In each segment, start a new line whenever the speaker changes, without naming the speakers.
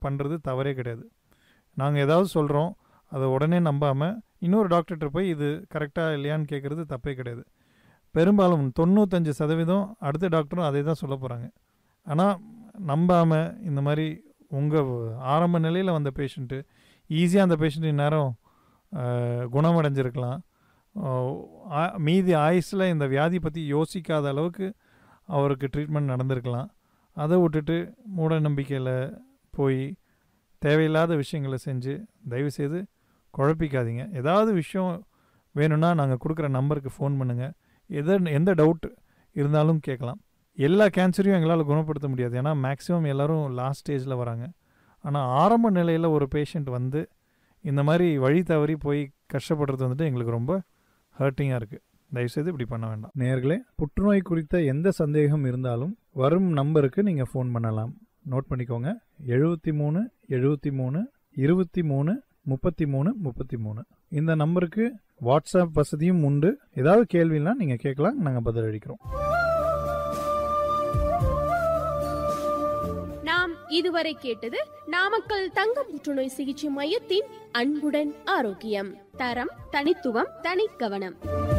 பண்ணுறது தவறே கிடையாது நாங்கள் ஏதாவது சொல்கிறோம் அதை உடனே நம்பாமல் இன்னொரு டாக்டர்கிட்ட போய் இது கரெக்டாக இல்லையான்னு கேட்குறது தப்பே கிடையாது பெரும்பாலும் தொண்ணூத்தஞ்சு சதவீதம் அடுத்த டாக்டரும் அதே தான் சொல்ல போகிறாங்க ஆனால் நம்பாமல் இந்த மாதிரி உங்கள் ஆரம்ப நிலையில் வந்த பேஷண்ட்டு ஈஸியாக அந்த பேஷண்ட் இந்நேரம் அஹ், குணமடைஞ்சிருக்கலாம் அஹ், ஆ- மீதி ஆயுஸில் இந்த வியாதி பற்றி யோசிக்காத அளவுக்கு அவருக்கு ட்ரீட்மெண்ட் நடந்திருக்கலாம் அதை விட்டுட்டு மூட நம்பிக்கையில் போய் தேவையில்லாத விஷயங்களை செஞ்சு தயவுசெய்து குழப்பிக்காதீங்க ஏதாவது விஷயம் வேணும்னா நாங்கள் கொடுக்குற நம்பருக்கு ஃபோன் பண்ணுங்கள் எத எந்த டவுட் இருந்தாலும் கேட்கலாம் எல்லா கேன்சரையும் எங்களால் குணப்படுத்த முடியாது ஏன்னா மேக்ஸிமம் எல்லாரும் லாஸ்ட் ஸ்டேஜில் வராங்க ஆனால் ஆரம்ப நிலையில் ஒரு பேஷண்ட் வந்து இந்த மாதிரி வழி தவறி போய் கஷ்டப்படுறது வந்துட்டு எங்களுக்கு ரொம்ப ஹர்ட்டிங்காக இருக்குது தயவுசெய்து இப்படி பண்ண வேண்டாம் நேர்களே புற்றுநோய் குறித்த எந்த சந்தேகம் இருந்தாலும் வரும் நம்பருக்கு நீங்கள் ஃபோன் பண்ணலாம் நோட் பண்ணிக்கோங்க எழுபத்தி மூணு எழுபத்தி மூணு இருபத்தி மூணு முப்பத்தி மூணு முப்பத்தி மூணு இந்த நம்பருக்கு வாட்ஸ்அப் வசதியும் உண்டு ஏதாவது கேள்வினா நீங்கள் கேட்கலாம் நாங்கள் பதில் அளிக்கிறோம்
நாம் இதுவரை கேட்டது நாமக்கல் தங்க புற்றுநோய் சிகிச்சை மையத்தின் அன்புடன் ஆரோக்கியம் தரம் தனித்துவம் தனிக்கவனம்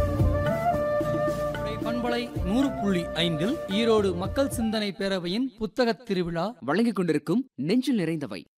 பண்பலை நூறு புள்ளி ஐந்தில் ஈரோடு மக்கள் சிந்தனை பேரவையின் புத்தகத் திருவிழா
வழங்கிக் கொண்டிருக்கும் நெஞ்சில் நிறைந்தவை